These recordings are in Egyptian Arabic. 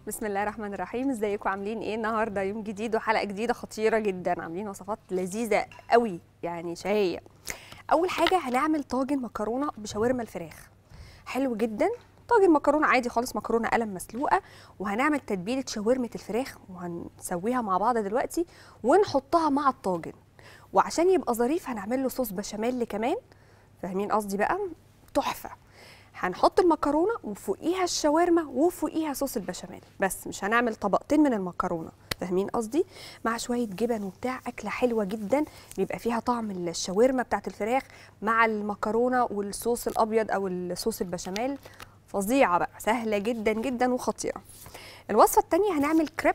بسم الله الرحمن الرحيم ازيكم عاملين ايه النهارده يوم جديد وحلقه جديده خطيره جدا عاملين وصفات لذيذه قوي يعني شهيه اول حاجه هنعمل طاجن مكرونه بشاورما الفراخ حلو جدا طاجن مكرونه عادي خالص مكرونه قلم مسلوقه وهنعمل تتبيله شاورمه الفراخ وهنسويها مع بعض دلوقتي ونحطها مع الطاجن وعشان يبقى ظريف هنعمل له صوص بشاميل كمان فاهمين قصدي بقى تحفه هنحط المكرونه وفوقيها الشاورما وفوقيها صوص البشاميل بس مش هنعمل طبقتين من المكرونه فاهمين قصدي مع شويه جبن وبتاع اكله حلوه جدا بيبقى فيها طعم الشاورما بتاعت الفراخ مع المكرونه والصوص الابيض او الصوص البشاميل فظيعه بقى سهله جدا جدا وخطيره الوصفه الثانيه هنعمل كريب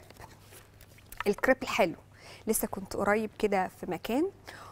الكريب الحلو لسه كنت قريب كده في مكان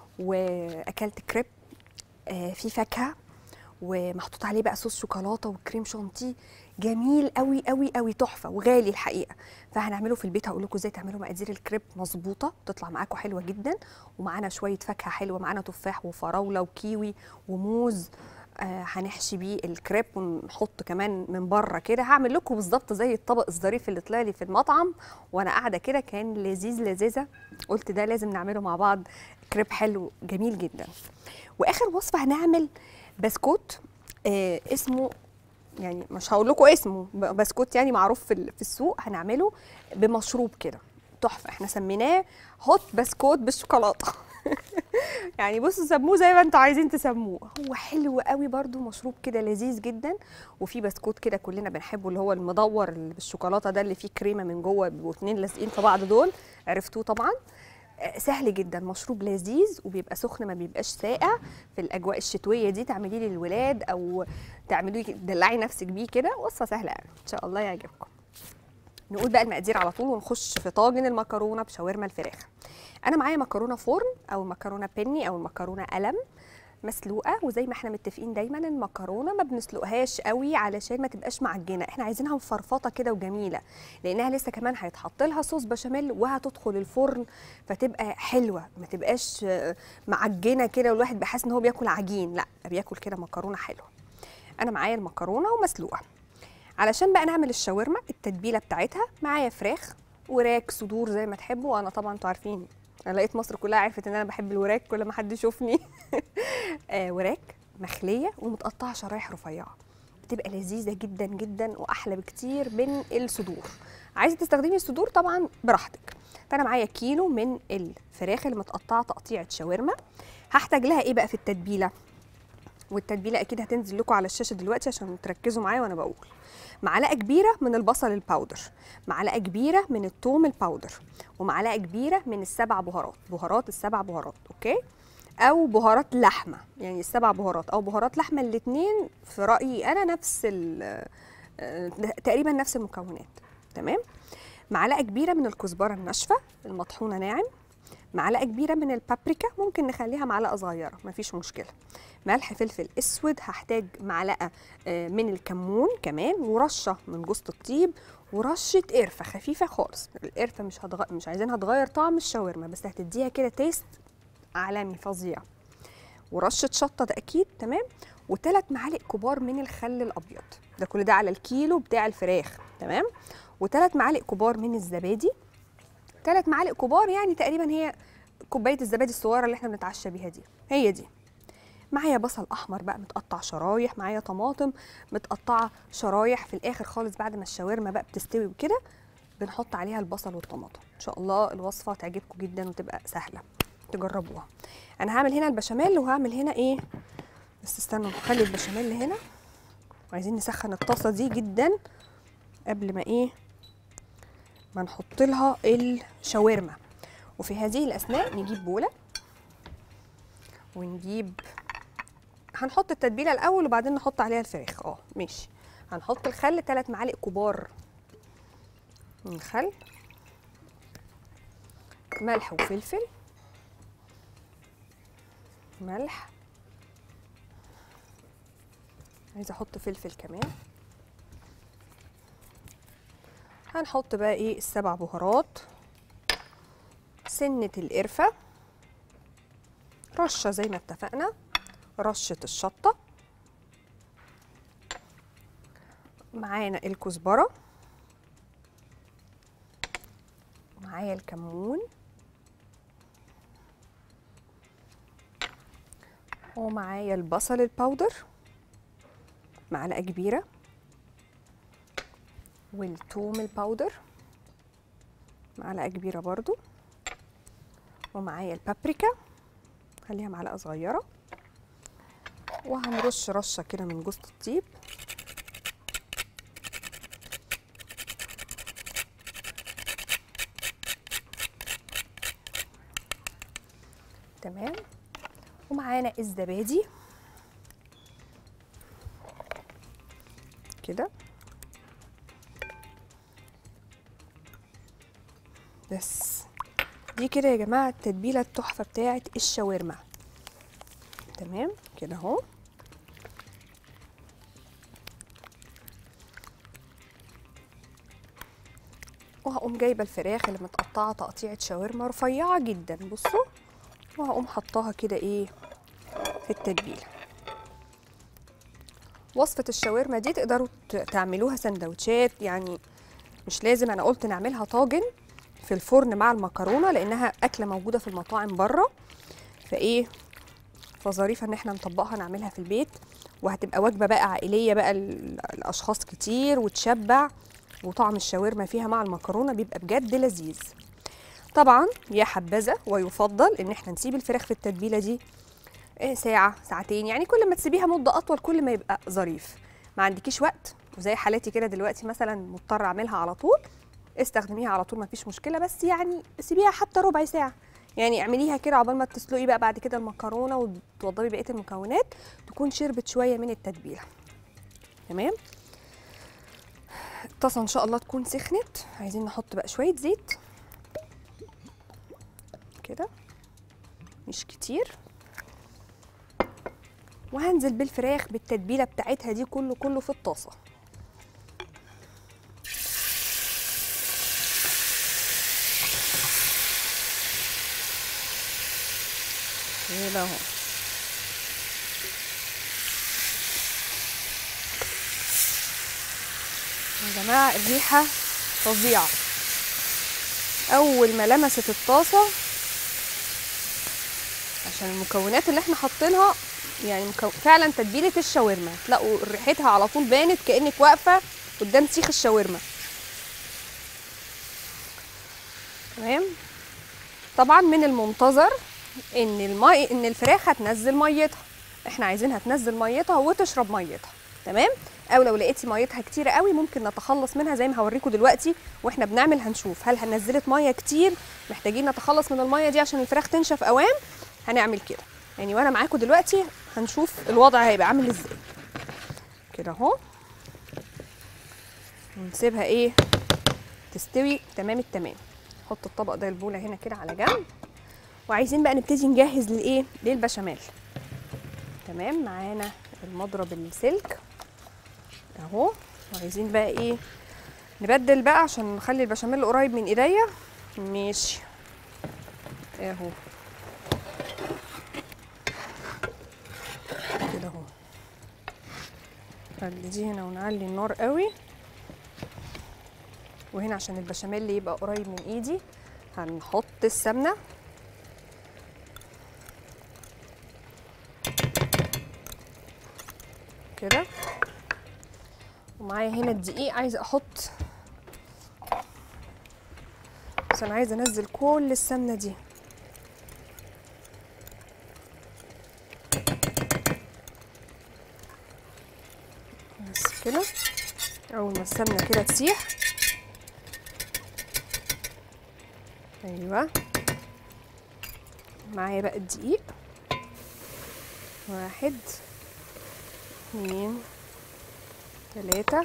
واكلت كريب آه، فيه فاكهه ومحطوط عليه بقى صوص شوكولاته وكريم شانتيه جميل قوي قوي قوي تحفه وغالي الحقيقه فهنعمله في البيت هقول لكم ازاي تعملوا مقادير الكريب مظبوطه تطلع معاكم حلوه جدا ومعانا شويه فاكهه حلوه معانا تفاح وفراوله وكيوي وموز آه هنحشي بيه الكريب ونحط كمان من بره كده هعمل لكم بالظبط زي الطبق الظريف اللي طلع لي في المطعم وانا قاعده كده كان لذيذ لذيذه قلت ده لازم نعمله مع بعض كريب حلو جميل جدا واخر وصفه هنعمل بسكوت آه اسمه يعني مش هقول لكم اسمه ب- بسكوت يعني معروف في ال- في السوق هنعمله بمشروب كده تحفه احنا سميناه هوت بسكوت بالشوكولاته يعني بصوا سموه زي ما انتوا عايزين تسموه هو حلو قوي برده مشروب كده لذيذ جدا وفي بسكوت كده كلنا بنحبه اللي هو المدور اللي بالشوكولاته ده اللي فيه كريمه من جوه بيبقوا اتنين لازقين في بعض دول عرفتوه طبعا آه، سهل جدا مشروب لذيذ وبيبقى سخن ما بيبقاش ساقع في الاجواء الشتويه دي تعمليه للولاد او تعمليه تدلعي نفسك بيه كده وصفه سهله قوي ان شاء الله يعجبكم نقول بقى المقادير على طول ونخش في طاجن المكرونه بشاورما الفراخ انا معايا مكرونه فرن او مكرونه بني او مكرونه قلم مسلوقه وزي ما احنا متفقين دايما المكرونه ما بنسلقهاش قوي علشان ما تبقاش معجنه احنا عايزينها مفرفطه كده وجميله لانها لسه كمان هيتحط لها صوص بشاميل وهتدخل الفرن فتبقى حلوه ما تبقاش آه، معجنه كده والواحد بيحس ان هو بياكل عجين لا بياكل كده مكرونه حلوه انا معايا المكرونه ومسلوقه علشان بقى نعمل الشاورما التتبيله بتاعتها معايا فراخ وراك صدور زي ما تحبوا وانا طبعا انتوا عارفين انا لقيت مصر كلها عرفت ان انا بحب الوراك كل ما حد يشوفني آه وراك مخليه ومتقطعه شرايح رفيعه بتبقى لذيذه جدا جدا واحلى بكتير من الصدور عايزه تستخدمي الصدور طبعا براحتك فانا معايا كيلو من الفراخ اللي متقطعه تقطيعه شاورما هحتاج لها ايه بقى في التتبيله والتتبيله اكيد هتنزل لكم على الشاشه دلوقتي عشان تركزوا معايا وانا بقول معلقه كبيره من البصل الباودر معلقه كبيره من الثوم الباودر ومعلقه كبيره من السبع بهارات بهارات السبع بهارات اوكي او بهارات لحمه يعني السبع بهارات او بهارات لحمه الاثنين في رايي انا نفس ال- آه، تقريبا نفس المكونات تمام معلقه كبيره من الكزبره الناشفه المطحونه ناعم معلقه كبيره من البابريكا ممكن نخليها معلقه صغيره مفيش مشكله ملح فلفل اسود هحتاج معلقه آه، من الكمون كمان ورشه من جوز الطيب ورشه قرفه خفيفه خالص القرفه مش هتغ... مش عايزينها تغير طعم الشاورما بس هتديها كده تيست عالمي فظيع ورشه شطه ده اكيد تمام وثلاث معالق كبار من الخل الابيض ده كل ده على الكيلو بتاع الفراخ تمام وثلاث معالق كبار من الزبادي ثلاث معالق كبار يعني تقريبا هي كوبايه الزبادي الصغيره اللي احنا بنتعشى بيها دي هي دي معايا بصل احمر بقى متقطع شرايح معايا طماطم متقطعه شرايح في الاخر خالص بعد ما الشاورما بقى بتستوي وكده بنحط عليها البصل والطماطم ان شاء الله الوصفه تعجبكم جدا وتبقى سهله تجربوها انا هعمل هنا البشاميل وهعمل هنا ايه بس استنوا نخلي البشاميل هنا وعايزين نسخن الطاسه دي جدا قبل ما ايه ما نحط لها الشاورما وفي هذه الاثناء نجيب بوله ونجيب هنحط التتبيله الاول وبعدين نحط عليها الفراخ اه ماشي هنحط الخل ثلاث معالق كبار من الخل ملح وفلفل ملح عايزه احط فلفل كمان هنحط بقى ايه السبع بهارات سنه القرفه رشه زي ما اتفقنا رشه الشطه معانا الكزبره ومعايا الكمون ومعايا البصل الباودر معلقه كبيره والثوم الباودر معلقه كبيره برضو ومعايا البابريكا خليها معلقه صغيره وهنرش رشه كده من جوز الطيب تمام ومعانا الزبادي كده بس دي كده يا جماعه التتبيله التحفه بتاعه الشاورما تمام كده اهو وهقوم جايبه الفراخ اللي متقطعه تقطيعه شاورما رفيعه جدا بصوا وهقوم حطاها كده ايه في التتبيله وصفه الشاورما دي تقدروا ت- تعملوها سندوتشات يعني مش لازم انا قلت نعملها طاجن في الفرن مع المكرونه لانها اكله موجوده في المطاعم بره فايه فظريفه ان احنا نطبقها نعملها في البيت وهتبقى وجبه بقى عائليه بقى ل- لاشخاص كتير وتشبع وطعم الشاورما فيها مع المكرونه بيبقى بجد لذيذ طبعا يا حبذا ويفضل ان احنا نسيب الفراخ في التتبيله دي إيه ساعه ساعتين يعني كل ما تسيبيها مده اطول كل ما يبقى ظريف ما عندكيش وقت وزي حالاتي كده دلوقتي مثلا مضطره اعملها على طول استخدميها على طول ما فيش مشكله بس يعني سيبيها حتى ربع ساعه يعني اعمليها كده عقبال ما تسلقي بقى بعد كده المكرونه وتوضبي بقيه المكونات تكون شربت شويه من التتبيله تمام الطاسه ان شاء الله تكون سخنت عايزين نحط بقى شويه زيت كده مش كتير وهنزل بالفراخ بالتتبيله بتاعتها دي كله كله في الطاسه كده اهو يا جماعه الريحه فظيعه اول ما لمست الطاسه عشان المكونات اللي احنا حاطينها يعني مكو... فعلا تتبيله الشاورما تلاقوا ريحتها على طول بانت كانك واقفه قدام سيخ الشاورما تمام طبعا من المنتظر ان المي ان الفراخ هتنزل ميتها احنا عايزينها تنزل ميتها وتشرب ميتها تمام او لو لقيتي ميتها كتير قوي ممكن نتخلص منها زي ما هوريكم دلوقتي واحنا بنعمل هنشوف هل هنزلت ميه كتير محتاجين نتخلص من الميه دي عشان الفراخ تنشف اوام هنعمل كده يعني وانا معاكم دلوقتي هنشوف الوضع هيبقى عامل ازاي كده اهو ونسيبها ايه تستوي تمام التمام نحط الطبق ده البوله هنا كده على جنب وعايزين بقى نبتدي نجهز للايه للبشاميل تمام معانا المضرب السلك اهو وعايزين بقى ايه نبدل بقى عشان نخلي البشاميل قريب من ايديا ماشي اهو كده اهو خلي دي هنا ونعلي النار قوي وهنا عشان البشاميل يبقى قريب من ايدي هنحط السمنه كده ومعايا هنا الدقيق عايزه احط بس انا عايزه انزل كل السمنه دي بس كده اول ما السمنه كده تسيح ايوه معايا بقى الدقيق واحد اتنين تلاتة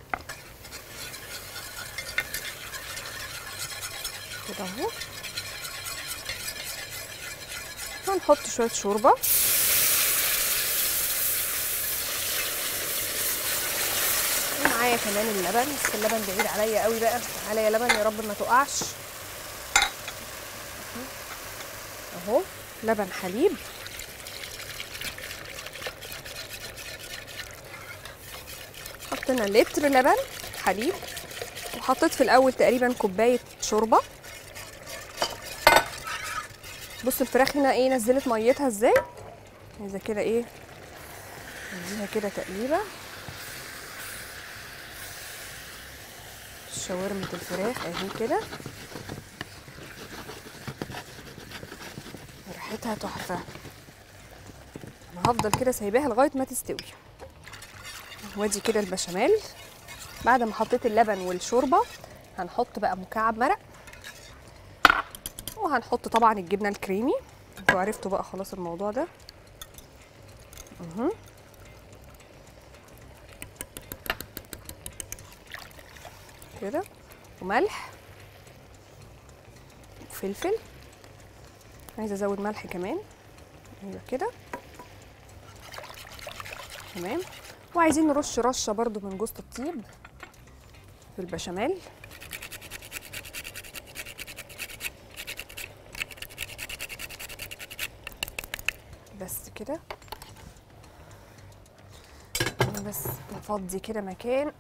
كده اهو هنحط شوية شوربة ومعايا كمان اللبن بس اللبن بعيد عليا قوي بقى تعالى يا لبن يا رب ما تقعش اهو لبن حليب حطينا لتر لبن حليب وحطيت في الاول تقريبا كوبايه شوربه بصوا الفراخ هنا ايه نزلت ميتها ازاي عايزه كده ايه نديها كده تقليبه شاورمة الفراخ اهي كده ريحتها تحفة انا هفضل كده سايباها لغاية ما تستوي وادي كده البشاميل بعد ما حطيت اللبن والشوربة هنحط بقى مكعب مرق وهنحط طبعا الجبنة الكريمي انتوا عرفتوا بقى خلاص الموضوع ده مهم. كده وملح وفلفل عايزه ازود ملح كمان ايوه كده تمام وعايزين نرش رشه برضو من جوز الطيب في البشاميل بس كده أنا بس نفضي كده مكان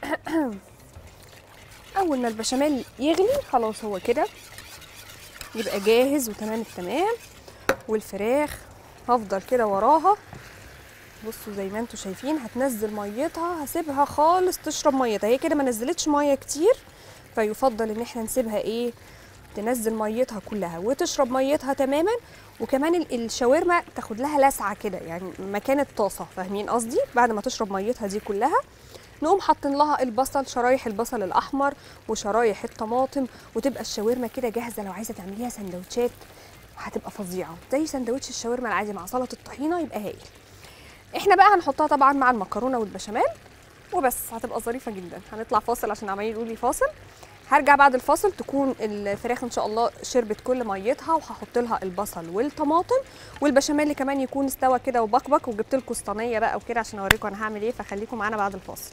اول ما البشاميل يغلي خلاص هو كده يبقى جاهز وتمام التمام والفراخ هفضل كده وراها بصوا زي ما انتم شايفين هتنزل ميتها هسيبها خالص تشرب ميتها هي كده ما نزلتش ميه كتير فيفضل ان احنا نسيبها ايه تنزل ميتها كلها وتشرب ميتها تماما وكمان ال- الشاورما تاخد لها لسعه كده يعني مكان الطاسه فاهمين قصدي بعد ما تشرب ميتها دي كلها نقوم حاطين لها البصل شرايح البصل الاحمر وشرايح الطماطم وتبقى الشاورما كده جاهزه لو عايزه تعمليها سندوتشات هتبقى فظيعه زي سندوتش الشاورما العادي مع سلطه الطحينه يبقى هايل احنا بقى هنحطها طبعا مع المكرونه والبشاميل وبس هتبقى ظريفه جدا هنطلع فاصل عشان عمالين يقولوا لي فاصل هرجع بعد الفاصل تكون الفراخ ان شاء الله شربت كل ميتها وهحط لها البصل والطماطم والبشاميل كمان يكون استوى كده وبكبك وجبت لكم الصينيه بقى وكده عشان اوريكم انا هعمل ايه فخليكم معانا بعد الفاصل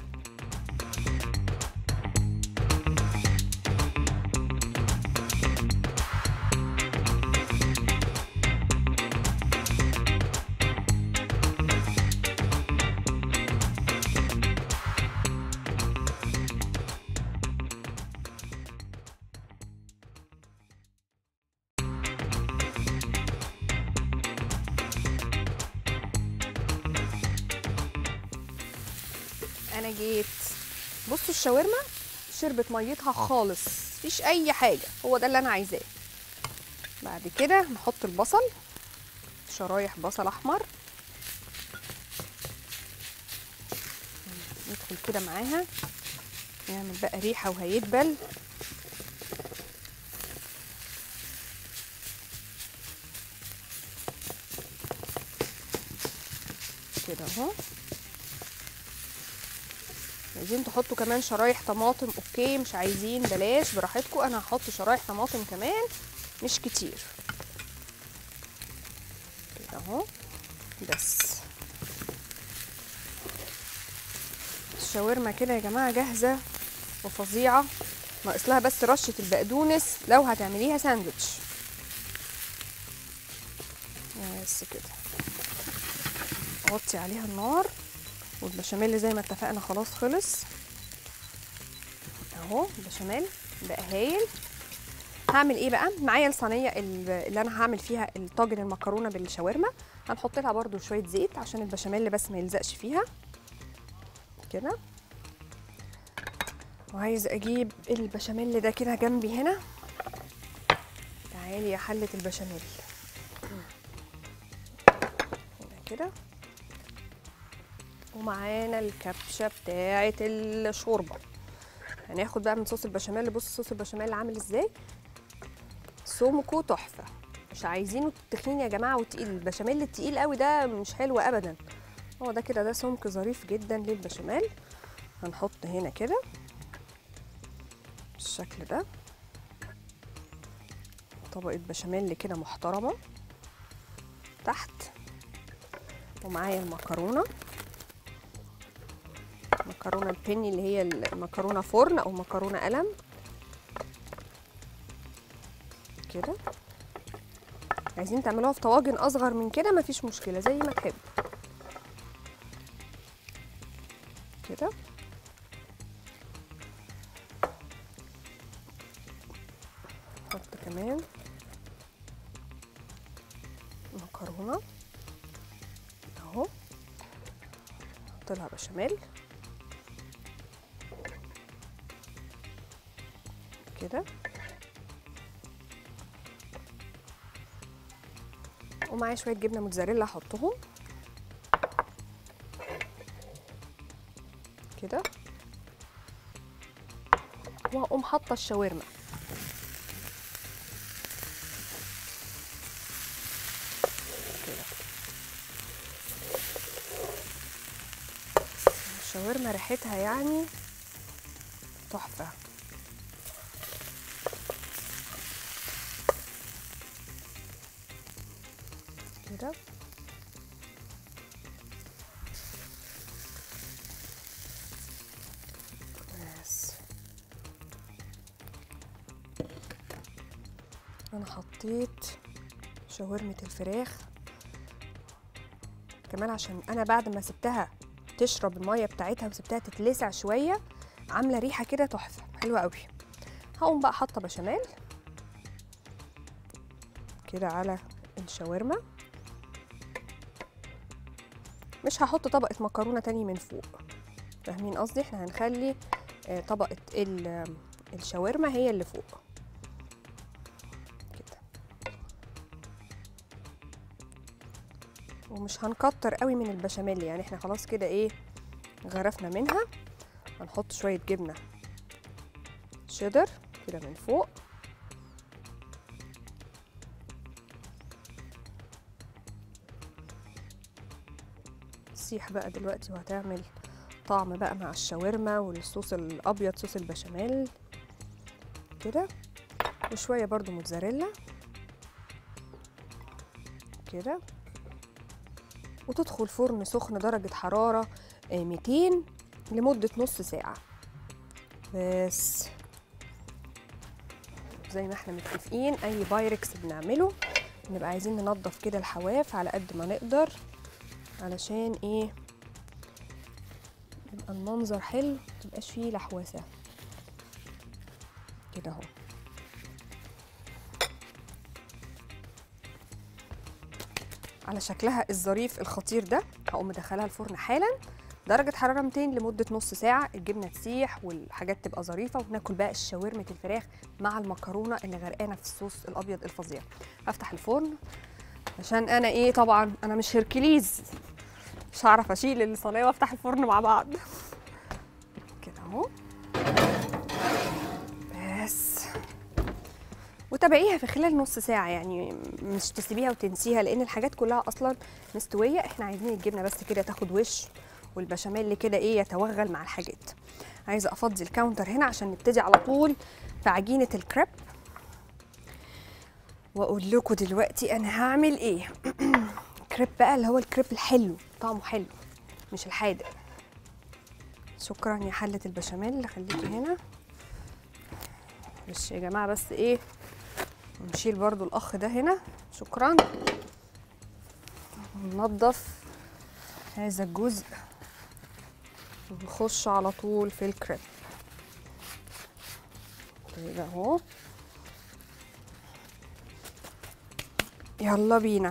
انا جيت بصوا الشاورما شربت ميتها خالص مفيش اي حاجه هو ده اللي انا عايزاه بعد كده نحط البصل شرايح بصل احمر ندخل كده معاها نعمل بقى ريحه وهيدبل كده اهو عايزين تحطوا كمان شرايح طماطم اوكي مش عايزين بلاش براحتكم انا هحط شرايح طماطم كمان مش كتير كده اهو بس الشاورما كده يا جماعه جاهزه وفظيعه ناقص لها بس رشه البقدونس لو هتعمليها ساندوتش بس كده غطي عليها النار والبشاميل زي ما اتفقنا خلاص خلص اهو البشاميل بقى هايل هعمل ايه بقى معايا الصينيه ال- اللي انا هعمل فيها الطاجن المكرونه بالشاورما هنحط لها برده شويه زيت عشان البشاميل بس ما يلزقش فيها كده وعايز اجيب البشاميل ده كده جنبي هنا تعالي يا حله البشاميل هنا كده ومعانا الكبشه بتاعه الشوربه هناخد بقى من صوص البشاميل بص صوص البشاميل عامل ازاي سمكه تحفه مش عايزينه تخين يا جماعه وتقيل البشاميل التقيل قوي ده مش حلو ابدا هو ده كده ده سمك ظريف جدا للبشاميل هنحط هنا كده بالشكل ده طبقه بشاميل كده محترمه تحت ومعايا المكرونه مكرونه البيني اللي هي المكرونه فرن او مكرونه قلم كده عايزين تعملوها في طواجن اصغر من كده مفيش مشكله زي ما تحب كده نحط كمان مكرونه اهو نحط لها بشاميل كده ومعايا شويه جبنه موتزاريلا احطهم كده واقوم حاطه الشاورما كده الشاورما ريحتها يعني تحفه كده بس انا حطيت شاورمة الفراخ كمان عشان انا بعد ما سبتها تشرب المية بتاعتها وسبتها تتلسع شوية عاملة ريحة كده تحفة حلوة قوي هقوم بقى حاطة بشاميل كده على الشاورما مش هحط طبقة مكرونة تاني من فوق فاهمين قصدي احنا هنخلي آه، طبقة ال- الشاورما هي اللي فوق كده ومش هنكتر قوي من البشاميل يعني احنا خلاص كده ايه غرفنا منها هنحط شوية جبنة شيدر كده من فوق تسيح بقى دلوقتي وهتعمل طعم بقى مع الشاورما والصوص الابيض صوص البشاميل كده وشويه برضو موتزاريلا كده وتدخل فرن سخن درجه حراره آه، 200 لمده نص ساعه بس زي ما احنا متفقين اي بايركس بنعمله نبقى عايزين ننضف كده الحواف على قد ما نقدر علشان ايه يبقى المنظر حلو متبقاش فيه لحوسه كده اهو على شكلها الظريف الخطير ده هقوم مدخلها الفرن حالا درجة حرارة 200 لمدة نص ساعة الجبنة تسيح والحاجات تبقى ظريفة وناكل بقى الشاورمة الفراخ مع المكرونة اللي غرقانة في الصوص الأبيض الفظيع هفتح الفرن عشان أنا إيه طبعا أنا مش هركليز مش هعرف أشيل الصينية وأفتح الفرن مع بعض كده أهو بس وتابعيها في خلال نص ساعة يعني مش تسيبيها وتنسيها لأن الحاجات كلها أصلا مستوية احنا عايزين الجبنة بس كده تاخد وش والبشاميل كده ايه يتوغل مع الحاجات عايزة أفضي الكاونتر هنا عشان نبتدي على طول في عجينة الكريب وأقول لكم دلوقتي أنا هعمل ايه كريب بقى اللي هو الكريب الحلو طعمه حلو مش الحادق شكرا يا حلة البشاميل خليكي هنا مش يا جماعة بس ايه نشيل برضو الأخ ده هنا شكرا ننظف هذا الجزء ونخش على طول في الكريب كده اهو يلا بينا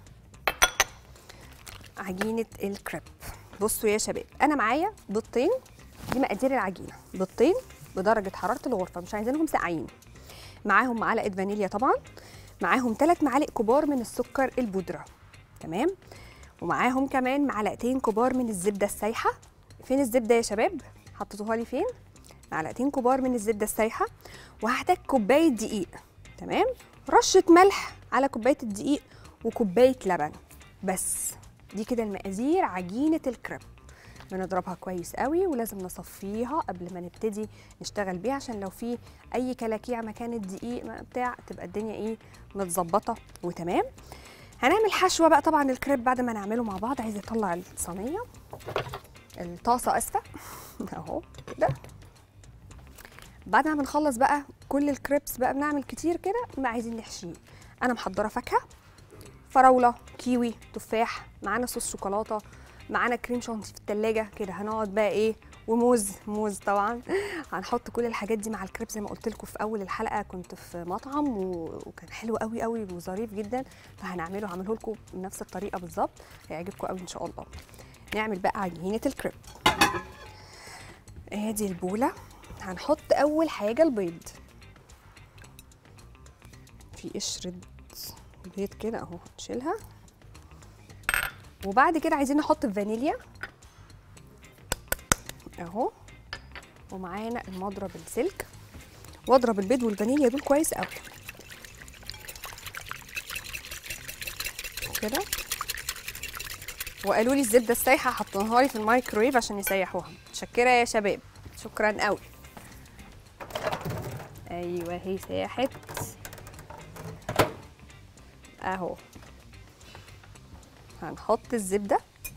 عجينة الكريب بصوا يا شباب أنا معايا بيضتين دي مقادير العجينة بيضتين بدرجة حرارة الغرفة مش عايزينهم ساقعين معاهم معلقة فانيليا طبعا معاهم ثلاث معالق كبار من السكر البودرة تمام ومعاهم كمان معلقتين كبار من الزبدة السايحة فين الزبدة يا شباب حطيتوها لي فين معلقتين كبار من الزبدة السايحة وهحتاج كوباية دقيق تمام رشة ملح على كوباية الدقيق وكوباية لبن بس دي كده المقادير عجينة الكريب بنضربها كويس قوي ولازم نصفيها قبل ما نبتدي نشتغل بيها عشان لو في اي كلاكيع مكان الدقيق ما بتاع تبقى الدنيا ايه متظبطه وتمام هنعمل حشوه بقى طبعا الكريب بعد ما نعمله مع بعض عايزه اطلع الصينيه الطاسه اسفه اهو كده بعد ما بنخلص بقى كل الكريبس بقى بنعمل كتير كده ما عايزين نحشيه انا محضره فاكهه فراوله كيوي تفاح معانا صوص شوكولاته معانا كريم شانتي في التلاجة كده هنقعد بقى ايه وموز موز طبعا هنحط كل الحاجات دي مع الكريب زي ما قلت لكم في اول الحلقه كنت في مطعم و- وكان حلو قوي قوي وظريف جدا فهنعمله هعمله لكم بنفس الطريقه بالظبط هيعجبكم قوي ان شاء الله نعمل بقى عجينه الكريب ادي البوله هنحط اول حاجه البيض في قشره بيض كده اهو نشيلها وبعد كده عايزين نحط الفانيليا اهو ومعانا المضرب السلك واضرب البيض والفانيليا دول كويس قوي كده وقالوا لي الزبده السايحه حطوها لي في الميكرويف عشان يسيحوها متشكره يا شباب شكرا قوي ايوه هي ساحت اهو هنحط الزبده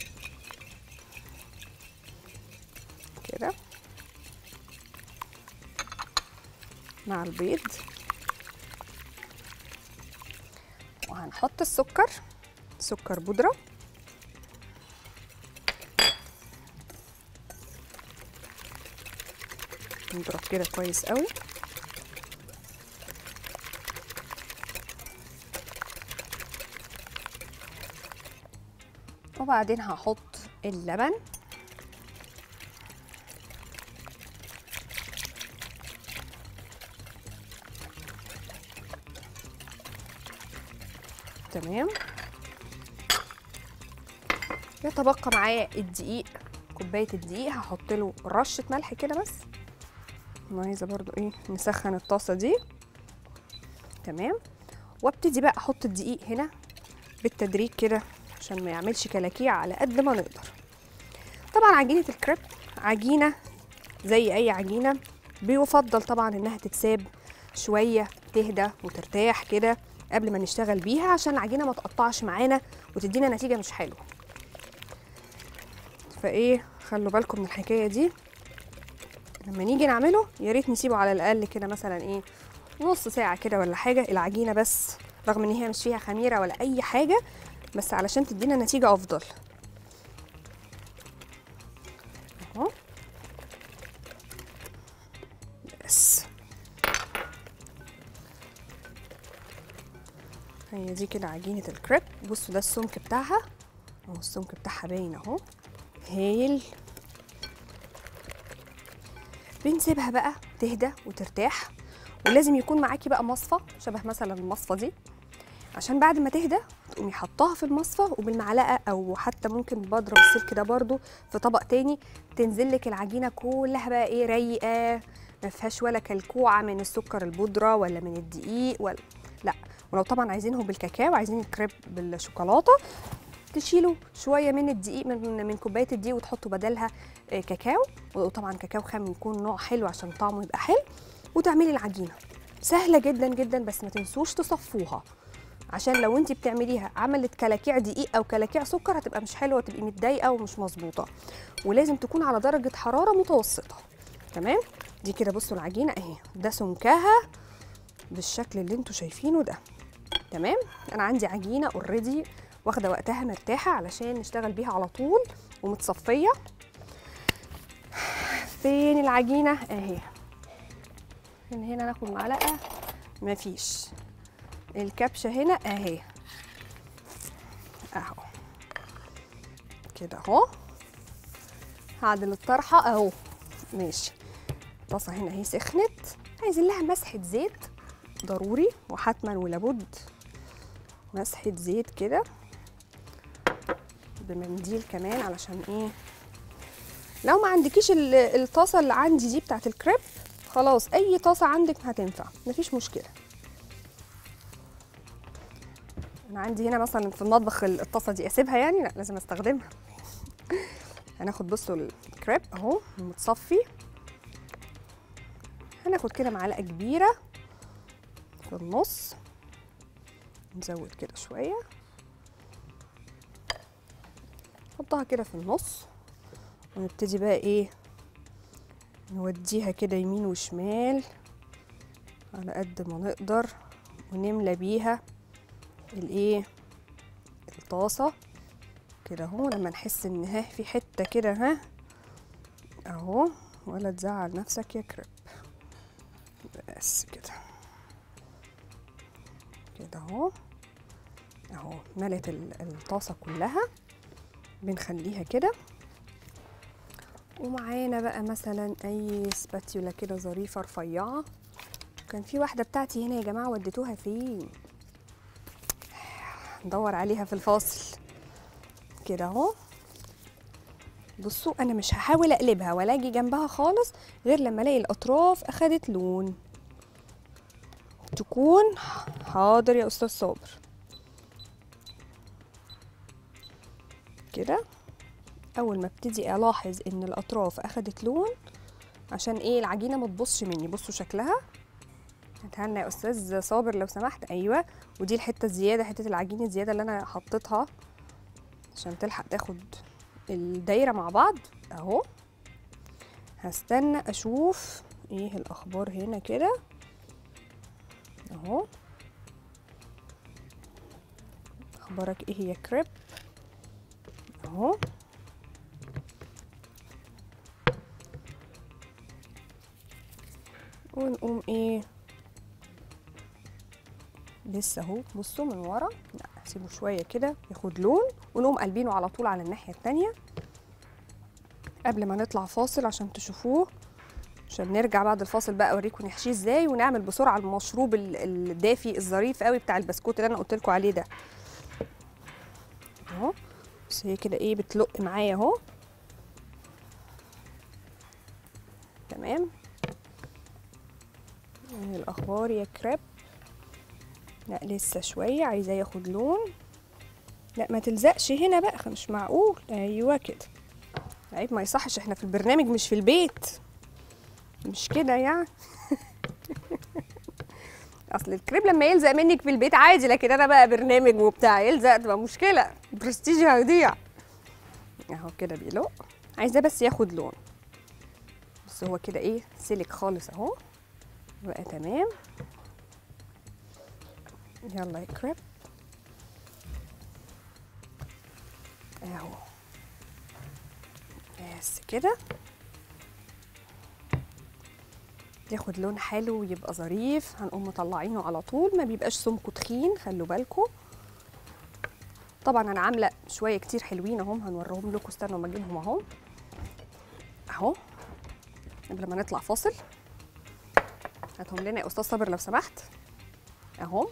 كده مع البيض وهنحط السكر سكر بودرة نضرب كده كويس قوي وبعدين هحط اللبن تمام يتبقى معايا الدقيق كوبايه الدقيق هحط له رشه ملح كده بس انا عايزه برضو ايه نسخن الطاسه دي تمام وابتدي بقى احط الدقيق هنا بالتدريج كده عشان ما يعملش كلاكيع على قد ما نقدر طبعا عجينه الكريب عجينه زي اي عجينه بيفضل طبعا انها تتساب شويه تهدى وترتاح كده قبل ما نشتغل بيها عشان العجينه ما تقطعش معانا وتدينا نتيجه مش حلوه فايه خلوا بالكم من الحكايه دي لما نيجي نعمله يا ريت نسيبه على الاقل كده مثلا ايه نص ساعه كده ولا حاجه العجينه بس رغم ان هي مش فيها خميره ولا اي حاجه بس علشان تدينا نتيجه افضل اهو بس هي دي كده عجينة الكريب بصوا ده السمك بتاعها اهو السمك بتاعها باين اهو هايل بنسيبها بقى تهدى وترتاح ولازم يكون معاكي بقى مصفى شبه مثلا المصفى دي عشان بعد ما تهدى تقومي حطاها في المصفى وبالمعلقه او حتى ممكن بضرب السلك ده برده في طبق تاني تنزل لك العجينه كلها بقى ايه رايقه ما فيهاش ولا كلكوعه من السكر البودره ولا من الدقيق ولا لا ولو طبعا عايزينه بالكاكاو عايزين الكريب بالشوكولاته تشيلوا شويه من الدقيق من من كوبايه الدقيق وتحطوا بدلها آه، كاكاو وطبعا كاكاو خام يكون نوع حلو عشان طعمه يبقى حلو وتعملي العجينه سهله جدا جدا بس ما تنسوش تصفوها عشان لو انت بتعمليها عملت كلاكيع دقيق او كلاكيع سكر هتبقى مش حلوه تبقي متضايقه ومش مظبوطه ولازم تكون على درجه حراره متوسطه تمام دي كده بصوا العجينه اهي ده سمكها بالشكل اللي انتوا شايفينه ده تمام انا عندي عجينه اوريدي واخده وقتها مرتاحه علشان نشتغل بيها على طول ومتصفيه فين العجينه اهي من هنا ناخد معلقه مفيش الكبشه هنا اهي اهو كده اهو هعدل الطرحه اهو ماشي الطاسه هنا اهي سخنت عايزين لها مسحه زيت ضروري وحتما ولابد مسحه زيت كده بمنديل كمان علشان ايه لو ما عندكيش ال- الطاسه اللي عندي دي بتاعت الكريب خلاص اي طاسه عندك هتنفع مفيش مشكله انا عندي هنا مثلا في المطبخ الطاسه دي اسيبها يعني لا لازم استخدمها هناخد بصوا الكريب اهو متصفي هناخد كده معلقه كبيره في النص نزود كده شويه نحطها كده في النص ونبتدي بقى ايه نوديها كده يمين وشمال على قد ما نقدر ونملى بيها الايه الطاسه كده اهو لما نحس ان ها في حته كده ها اهو ولا تزعل نفسك يا كريب بس كده كده اهو اهو ملت ال- الطاسه كلها بنخليها كده ومعانا بقى مثلا اي سباتيولا كده ظريفه رفيعه كان في واحده بتاعتي هنا يا جماعه وديتوها فين ندور عليها في الفاصل كده اهو بصوا انا مش هحاول اقلبها ولا اجي جنبها خالص غير لما الاقي الاطراف اخدت لون تكون حاضر يا استاذ صابر كده اول ما ابتدي الاحظ ان الاطراف اخدت لون عشان ايه العجينه ما تبصش مني بصوا شكلها هاتها لنا يا استاذ صابر لو سمحت ايوه ودي الحته الزياده حته العجينه الزياده اللي انا حطيتها عشان تلحق تاخد الدايره مع بعض اهو هستنى اشوف ايه الاخبار هنا كده اهو اخبارك ايه يا كريب اهو ونقوم ايه لسه اهو بصوا من ورا لا سيبه شويه كده ياخد لون ونقوم قلبينه على طول على الناحيه التانية قبل ما نطلع فاصل عشان تشوفوه عشان نرجع بعد الفاصل بقى اوريكم نحشيه ازاي ونعمل بسرعه المشروب ال- الدافي الظريف قوي بتاع البسكوت اللي انا قلت لكم عليه ده اهو بس هي كده ايه بتلق معايا اهو تمام ايه الاخبار يا كريب لا لسه شويه عايزاه ياخد لون لا ما تلزقش هنا بقى مش معقول ايوه كده عيب ما يصحش احنا في البرنامج مش في البيت مش كده يعني اصل الكريب لما يلزق منك في البيت عادي لكن انا بقى برنامج وبتاع يلزق تبقى مشكله برستيجي هيضيع اهو كده بيلق عايزاه بس ياخد لون بس هو كده ايه سلك خالص اهو بقى تمام يلا يا كريب اهو بس كده ياخد لون حلو ويبقى ظريف هنقوم مطلعينه على طول ما بيبقاش سمكه تخين خلوا بالكم طبعا انا عامله شويه كتير حلوين اهم هنوريهم لكم استنوا ما اجيبهم اهو اهو قبل ما نطلع فاصل هاتهم لنا يا استاذ صابر لو سمحت اهو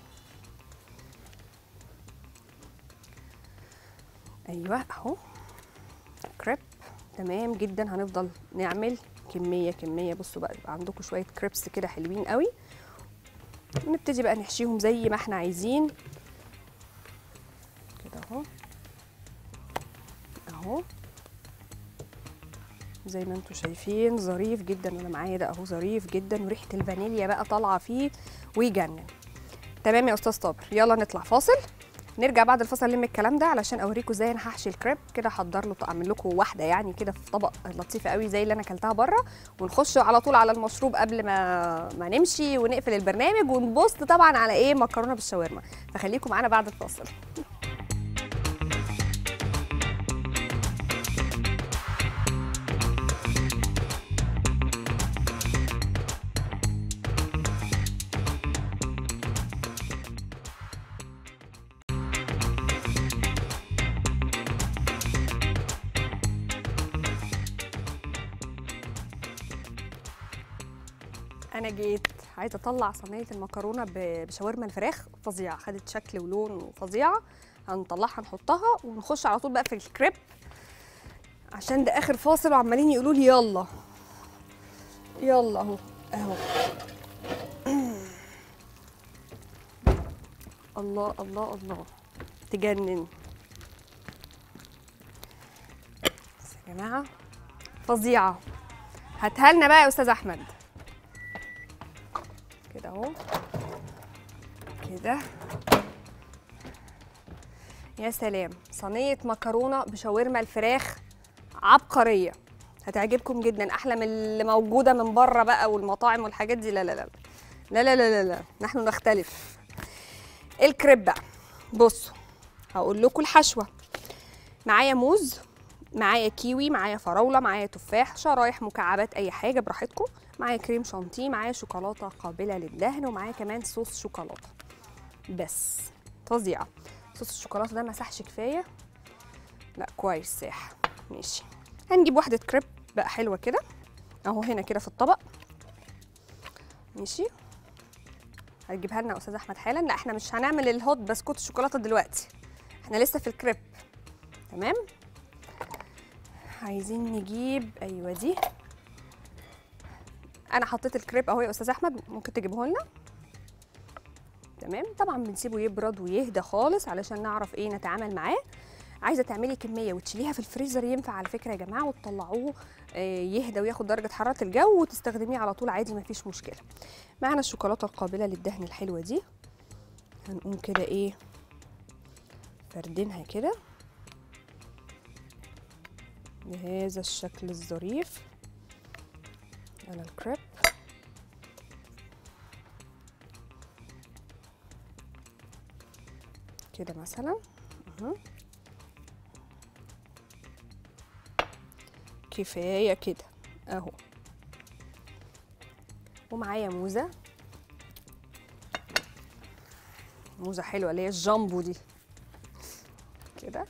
ايوه اهو كريب تمام جدا هنفضل نعمل كميه كميه بصوا بقى يبقى عندكم شويه كريبس كده حلوين قوي ونبتدي بقى نحشيهم زي ما احنا عايزين كده اهو اهو زي ما انتم شايفين ظريف جدا وانا معايا ده اهو ظريف جدا وريحه الفانيليا بقى طالعه فيه ويجنن تمام يا استاذ صابر يلا نطلع فاصل نرجع بعد الفاصل نلم الكلام ده علشان اوريكم ازاي انا هحشي الكريب كده احضر له اعمل لكم واحده يعني كده في طبق لطيفه قوي زي اللي انا اكلتها بره ونخش على طول على المشروب قبل ما ما نمشي ونقفل البرنامج ونبص طبعا على ايه مكرونه بالشاورما فخليكم معانا بعد الفاصل انا جيت عايزه اطلع صينيه المكرونه ب- بشاورما الفراخ فظيعه خدت شكل ولون فظيعه هنطلعها نحطها ونخش على طول بقى في الكريب عشان ده اخر فاصل وعمالين يقولوا لي يلا يلا اهو اهو الله الله الله تجنن بس يا جماعه فظيعه هاتها لنا بقى يا استاذ احمد كده اهو كده يا سلام صينيه مكرونه بشاورما الفراخ عبقريه هتعجبكم جدا احلى من اللي موجوده من بره بقى والمطاعم والحاجات دي لا لا لا لا لا لا لا, لا. نحن نختلف الكريب بقى بصوا هقول لكم الحشوه معايا موز معايا كيوي معايا فراوله معايا تفاح شرايح مكعبات اي حاجه براحتكم معايا كريم شانتيه معايا شوكولاته قابله للدهن ومعايا كمان صوص شوكولاته بس فظيعه صوص الشوكولاته ده مسحش كفايه لا كويس ساح ماشي هنجيب واحده كريب بقى حلوه كده اهو هنا كده في الطبق ماشي هتجيبها لنا يا استاذ احمد حالا لا احنا مش هنعمل الهوت بسكوت الشوكولاته دلوقتي احنا لسه في الكريب تمام عايزين نجيب ايوه دي انا حطيت الكريب اهو يا استاذ احمد ممكن تجيبه لنا تمام طبعا بنسيبه يبرد ويهدى خالص علشان نعرف ايه نتعامل معاه عايزه تعملي كميه وتشيليها في الفريزر ينفع على فكره يا جماعه وتطلعوه آه، يهدى وياخد درجه حراره الجو وتستخدميه على طول عادي مفيش مشكله معانا الشوكولاته القابله للدهن الحلوه دي هنقوم كده ايه فردينها كده بهذا الشكل الظريف على الكريب كده مثلا أهو. كفايه كده اهو ومعايا موزه موزه حلوه اللي هي الجامبو دي كده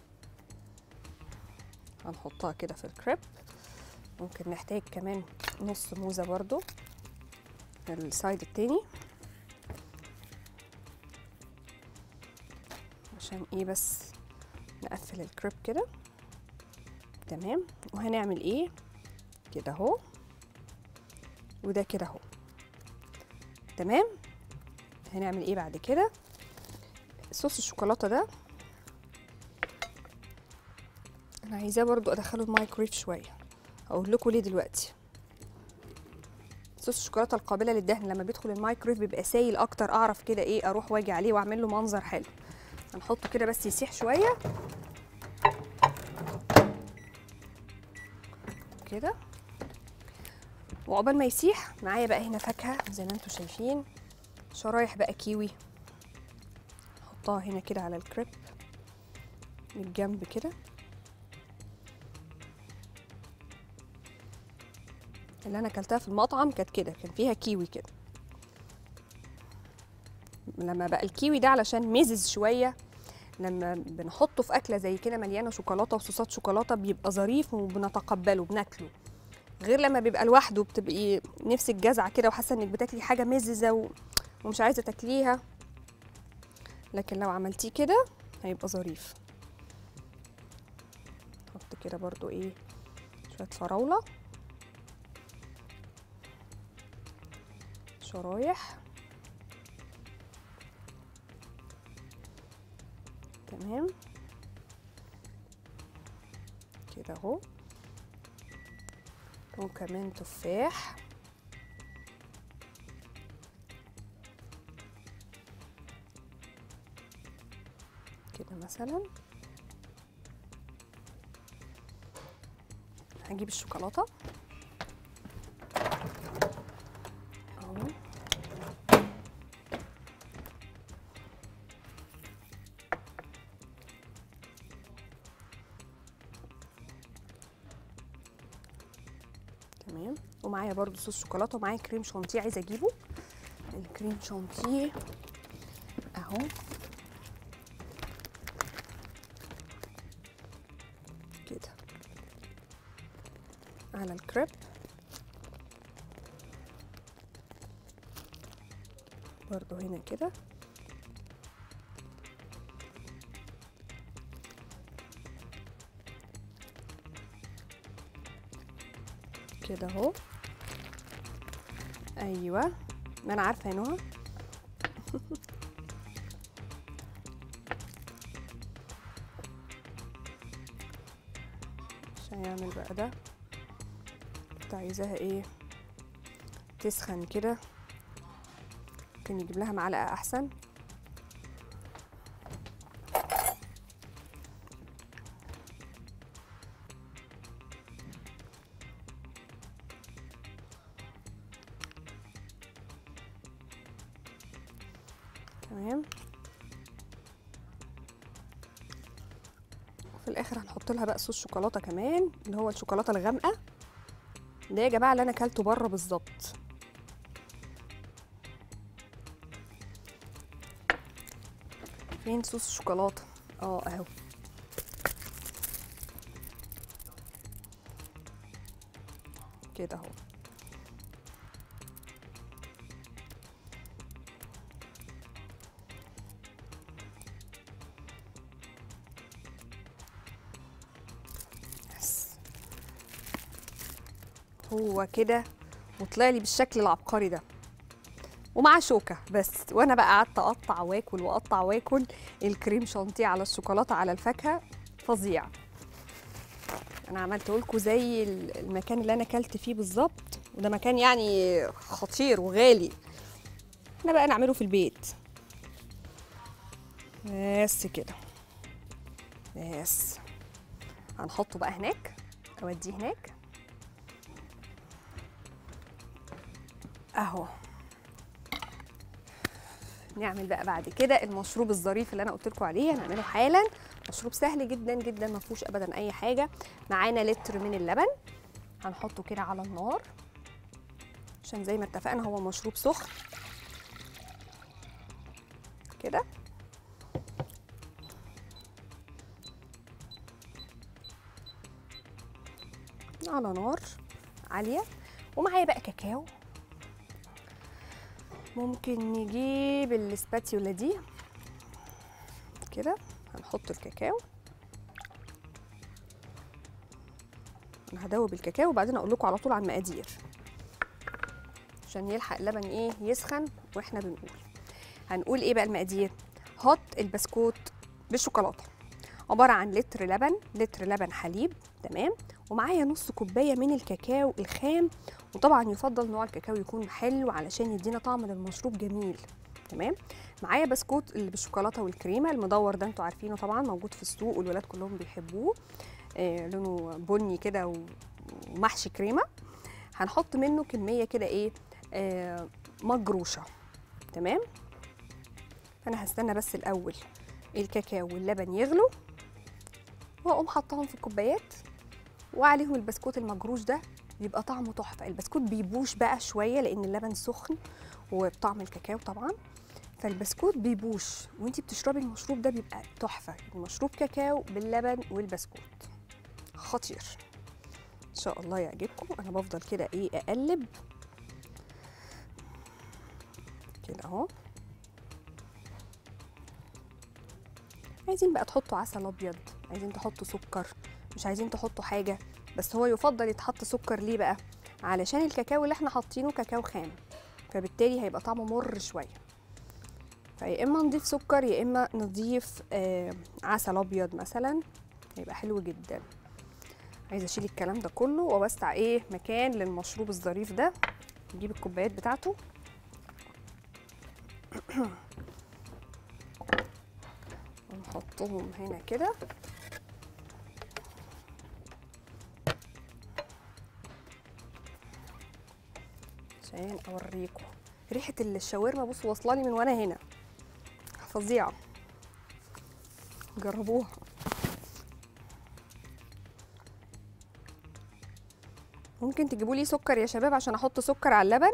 هنحطها كده في الكريب ممكن نحتاج كمان نص موزه برضو في السايد التاني عشان ايه بس نقفل الكريب كده تمام وهنعمل ايه كده اهو وده كده اهو تمام هنعمل ايه بعد كده صوص الشوكولاته ده انا عايزاه برضو ادخله المايكرويف شويه هقول لكم ليه دلوقتي صوص الشوكولاته القابله للدهن لما بيدخل المايكرويف بيبقى سايل اكتر اعرف كده ايه اروح واجي عليه واعمل له منظر حلو هنحطه كده بس يسيح شويه كده وعقبال ما يسيح معايا بقى هنا فاكهه زي ما انتم شايفين شرايح بقى كيوي احطها هنا كده على الكريب من الجنب كده اللي انا اكلتها في المطعم كانت كده كان فيها كيوي كده لما بقى الكيوي ده علشان مزز شويه لما بنحطه في اكله زي كده مليانه شوكولاته وصوصات شوكولاته بيبقى ظريف وبنتقبله بناكله غير لما بيبقى لوحده بتبقي نفسك جزعه كده وحاسه انك بتاكلي حاجه مززه و... ومش عايزه تاكليها لكن لو عملتيه كده هيبقى ظريف نحط كده برضو ايه شويه فراوله شرايح تمام كده اهو وكمان تفاح كده مثلا هجيب الشوكولاته اهو تمام ومعايا برضو صوص شوكولاته ومعايا كريم شانتيه عايزه اجيبه الكريم شانتيه اهو كده على الكريب برضو هنا كده كده اهو ايوه ما انا عارفه يا نهى عشان يعمل بقى ده كنت عايزاها ايه تسخن كده ممكن نجيب لها معلقه احسن تمام في الاخر هنحط لها بقى صوص شوكولاته كمان اللي هو الشوكولاته الغامقه ده يا جماعه اللي انا اكلته بره بالظبط فين صوص الشوكولاته اه اهو كده اهو بس هو كده وطلع لي بالشكل العبقري ده ومع شوكه بس وانا بقى قعدت اقطع واكل واقطع واكل الكريم شانتيه على الشوكولاته على الفاكهه فظيع انا عملته لكم زي المكان اللي انا اكلت فيه بالظبط وده مكان يعني خطير وغالي احنا بقى نعمله في البيت بس كده بس هنحطه بقى هناك اوديه هناك اهو نعمل بقى بعد كده المشروب الظريف اللي انا قلت لكم عليه هنعمله حالا مشروب سهل جدا جدا ما فيهوش ابدا اي حاجه معانا لتر من اللبن هنحطه كده على النار عشان زي ما اتفقنا هو مشروب سخن كده على نار عاليه ومعايا بقى كاكاو ممكن نجيب السباتيولا دي كده هنحط الكاكاو انا هدوب الكاكاو وبعدين اقول لكم على طول على المقادير عشان يلحق اللبن ايه يسخن واحنا بنقول هنقول ايه بقى المقادير هات البسكوت بالشوكولاته عباره عن لتر لبن لتر لبن حليب تمام ومعايا نص كوبايه من الكاكاو الخام وطبعا يفضل نوع الكاكاو يكون حلو علشان يدينا طعم للمشروب جميل تمام معايا بسكوت اللي بالشوكولاته والكريمه المدور ده انتوا عارفينه طبعا موجود في السوق والولاد كلهم بيحبوه آه لونه بني كده و- ومحشي كريمه هنحط منه كميه كده ايه آه مجروشه تمام فانا هستنى بس الاول الكاكاو واللبن يغلوا واقوم حطاهم في الكوبايات وعليهم البسكوت المجروش ده بيبقى طعمه تحفه البسكوت بيبوش بقى شويه لان اللبن سخن وبطعم الكاكاو طبعا فالبسكوت بيبوش وانتي بتشربي المشروب ده بيبقى تحفه المشروب كاكاو باللبن والبسكوت خطير ان شاء الله يعجبكم انا بفضل كده ايه اقلب كده اهو عايزين بقى تحطوا عسل ابيض عايزين تحطوا سكر مش عايزين تحطوا حاجه بس هو يفضل يتحط سكر ليه بقى علشان الكاكاو اللي احنا حاطينه كاكاو خام فبالتالي هيبقى طعمه مر شويه فيا اما نضيف سكر يا اما نضيف آه عسل ابيض مثلا هيبقى حلو جدا عايزه اشيل الكلام ده كله واوسع ايه مكان للمشروب الظريف ده نجيب الكوبايات بتاعته ونحطهم هنا كده عشان اوريكم ريحه الشاورما بصوا واصله لي من وانا هنا فظيعه جربوها ممكن تجيبوا لي سكر يا شباب عشان احط سكر على اللبن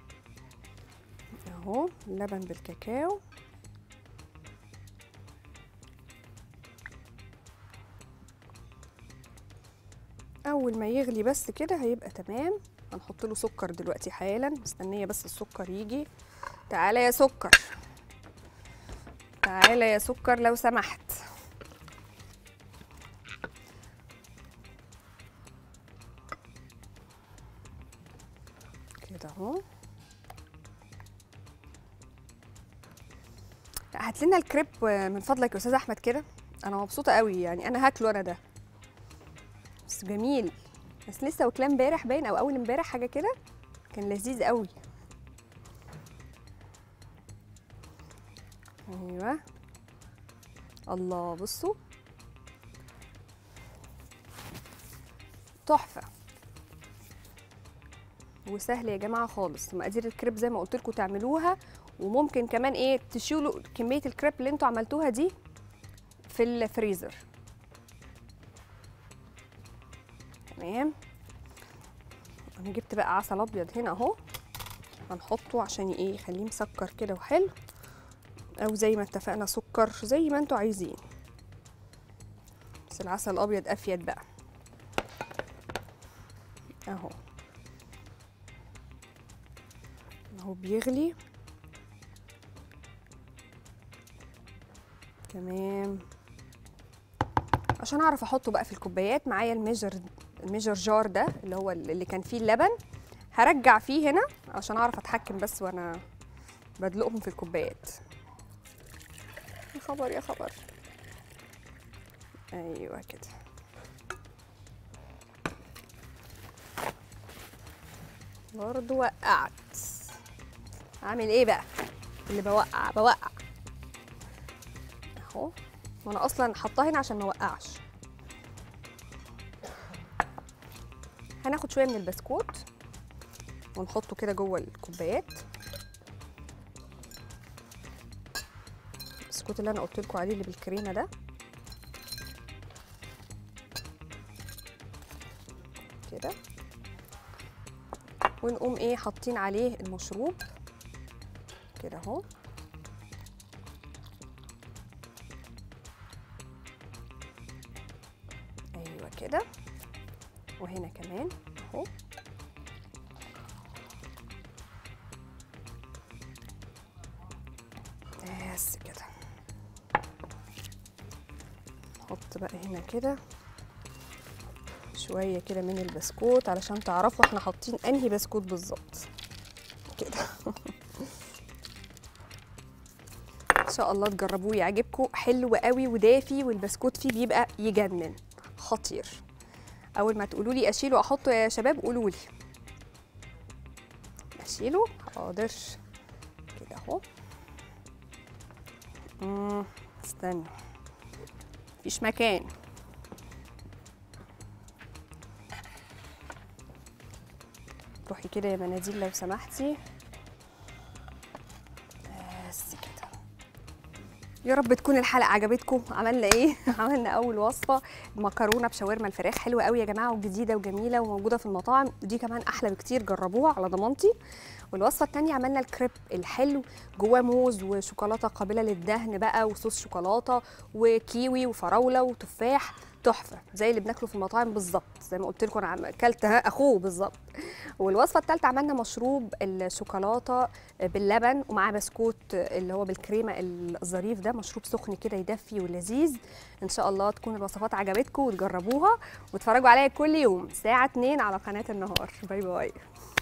اهو اللبن بالكاكاو اول ما يغلي بس كده هيبقى تمام هنحط له سكر دلوقتي حالا مستنيه بس السكر يجي تعالى يا سكر تعالى يا سكر لو سمحت كده اهو لا هات لنا الكريب من فضلك يا استاذ احمد كده انا مبسوطه قوي يعني انا هاكله انا ده بس جميل بس لسه واكلاه امبارح باين او اول امبارح حاجه كده كان لذيذ قوي ايوه الله بصوا تحفه وسهل يا جماعه خالص مقادير الكريب زي ما قلت لكم تعملوها وممكن كمان ايه تشيلوا كميه الكريب اللي انتوا عملتوها دي في الفريزر تمام انا جبت بقى عسل ابيض هنا اهو هنحطه عشان ايه يخليه مسكر كده وحلو او زي ما اتفقنا سكر زي ما انتوا عايزين بس العسل الابيض افيد بقى اهو اهو بيغلي تمام عشان اعرف احطه بقى في الكوبايات معايا الميجر الميجر جار ده اللي هو اللي كان فيه اللبن هرجع فيه هنا عشان اعرف اتحكم بس وانا بدلقهم في الكوبايات يا خبر يا خبر ايوه كده برضو وقعت اعمل ايه بقى اللي بوقع بوقع اهو وانا اصلا حطاه هنا عشان ما اوقعش هناخد شويه من البسكوت ونحطه كده جوه الكوبايات البسكوت اللي انا قلت لكم عليه اللي بالكريمه ده كده ونقوم ايه حاطين عليه المشروب كده اهو ايوه كده وهنا كمان اهو بس كده نحط بقى هنا كده شويه كده من البسكوت علشان تعرفوا احنا حاطين انهي بسكوت بالظبط كده ان شاء الله تجربوه يعجبكم حلو قوي ودافي والبسكوت فيه بيبقى يجنن خطير اول ما تقولوا لي اشيله احطه يا شباب قولوا لي اشيله حاضر كده اهو امم استنى مفيش مكان روحي كده يا مناديل لو سمحتي بس كده يا رب تكون الحلقه عجبتكم عملنا ايه عملنا اول وصفه مكرونه بشاورما الفراخ حلوه قوي يا جماعه وجديده وجميله وموجوده في المطاعم دي كمان احلى بكتير جربوها على ضمانتي والوصفه الثانيه عملنا الكريب الحلو جواه موز وشوكولاته قابله للدهن بقى وصوص شوكولاته وكيوي وفراوله وتفاح تحفه زي اللي بناكله في المطاعم بالظبط زي ما قلت لكم انا اكلت اخوه بالظبط والوصفه الثالثه عملنا مشروب الشوكولاته باللبن ومعاه بسكوت اللي هو بالكريمه الظريف ده مشروب سخن كده يدفي ولذيذ ان شاء الله تكون الوصفات عجبتكم وتجربوها وتفرجوا عليا كل يوم الساعه 2 على قناه النهار باي باي